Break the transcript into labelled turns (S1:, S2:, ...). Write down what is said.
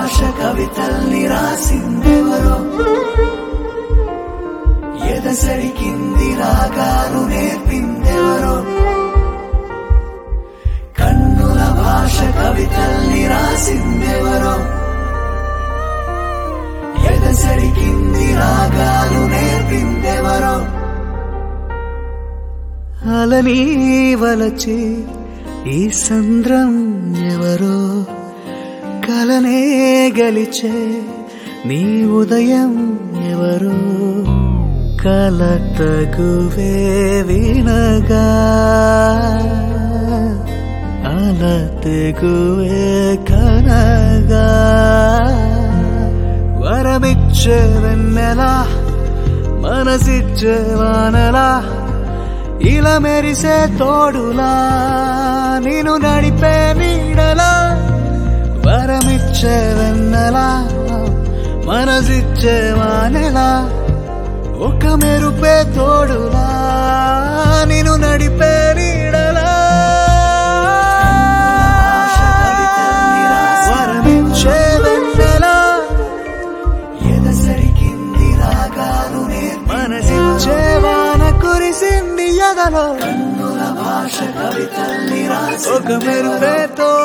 S1: భాష కవితల్ని రాసిందెవరో ఎదసడికింది రాగాలు నేర్పిందెవరో కన్నుల భాష కవితల్ని రాసిందెవరో ఎదసడికింది రాగాలు నేర్పిందెవరో అలని వలచి ఈ సంద్రం ఎవరో కలనే గలిచే నీ ఉదయం ఎవరో కలతగువే వినగా అలతగువే కనగా వరమిచ్చే వెన్నెలా మనసిచ్చే వానలా ఇలా మెరిసే తోడులా నేను నడిపే నీడలా వరమిచ్చే వెన్నెలా మనసిచ్చే వానెలా ఒక మెరుపే తోడులా నేను నడిపే నీడలా వరమిచ్చే వెన్నెలా ఎదసరికింది రాగాలు మనసిచ్చే వాన కురిసింది ఎదలో కన్నుల భాష కవితల్ని రాసి ఒక మెరుపే తోడు